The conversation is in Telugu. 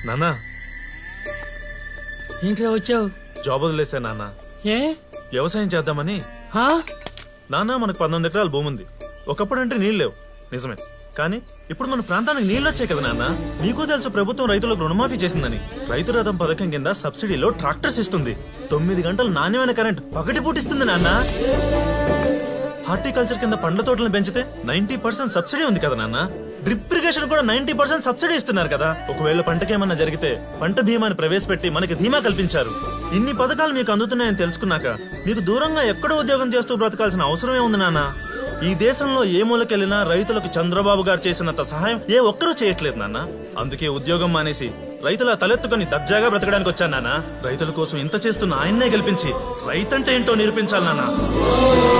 నానా ఏంట్రా వచ్చావు జాబ్ వదిలేసా నాన్న ఏ వ్యవసాయం చేద్దామని హా? నాన్న మనకు పంతొమ్మిది ఎకరాల భూమి ఉంది ఒకప్పుడు అంటే నీళ్ళు లేవు నిజమే కానీ ఇప్పుడు మన ప్రాంతానికి నీళ్ళు వచ్చాయి కదా నాన్న మీకు తెలుసు ప్రభుత్వం రైతులకు రుణమాఫీ చేసిందని రైతు రథం పథకం కింద సబ్సిడీలో ట్రాక్టర్స్ ఇస్తుంది తొమ్మిది గంటలు నాణ్యమైన కరెంట్ పగటి పూటిస్తుంది నాన్న హార్టికల్చర్ కింద పండ్ల తోటలను పెంచితే నైన్టీ పర్సెంట్ సబ్సిడీ ఉంది కదా నాన్న డ్రిప్ ఇరిగేషన్ కూడా నైన్టీ పర్సెంట్ సబ్సిడీ ఇస్తున్నారు కదా ఒకవేళ పంటకేమన్నా జరిగితే పంట బీమాని ప్రవేశపెట్టి మనకి ధీమా కల్పించారు ఇన్ని పథకాలు మీకు అందుతున్నాయని తెలుసుకున్నాక మీకు దూరంగా ఎక్కడో ఉద్యోగం చేస్తూ బ్రతకాల్సిన అవసరమే ఉంది నాన్న ఈ దేశంలో ఏ మూలకెళ్ళినా రైతులకు చంద్రబాబు గారు చేసినంత సహాయం ఏ ఒక్కరూ చేయట్లేదు నాన్న అందుకే ఉద్యోగం మానేసి రైతుల తలెత్తుకొని దర్జాగా బ్రతకడానికి వచ్చాను నాన్న రైతుల కోసం ఇంత చేస్తున్న ఆయన్నే గెలిపించి రైతంటే ఏంటో నిరూపించాలి నాన్న